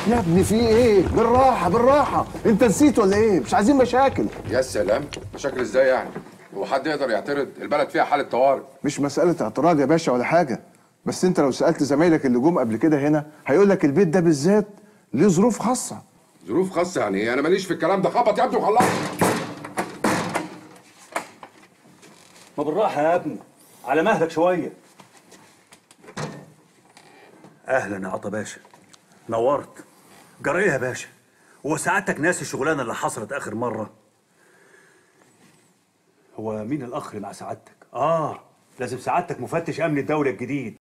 يا ابني في ايه بالراحه بالراحه انت نسيت ولا ايه مش عايزين مشاكل يا سلام مشاكل ازاي يعني هو حد يقدر يعترض البلد فيها حاله طوارئ مش مساله اعتراض يا باشا ولا حاجه بس انت لو سالت زمايلك اللي جم قبل كده هنا هيقول لك البيت ده بالذات ليه ظروف خاصه ظروف خاصه يعني ايه انا ماليش في الكلام ده خبط يا ابني وخلص ما بالراحة يا ابني على مهلك شوية أهلا يا عطا باشا نورت جرى إيه يا باشا هو سعادتك ناسي الشغلانة اللي حصلت آخر مرة هو مين الأخ اللي مع سعادتك؟ آه لازم سعادتك مفتش أمن الدولة الجديد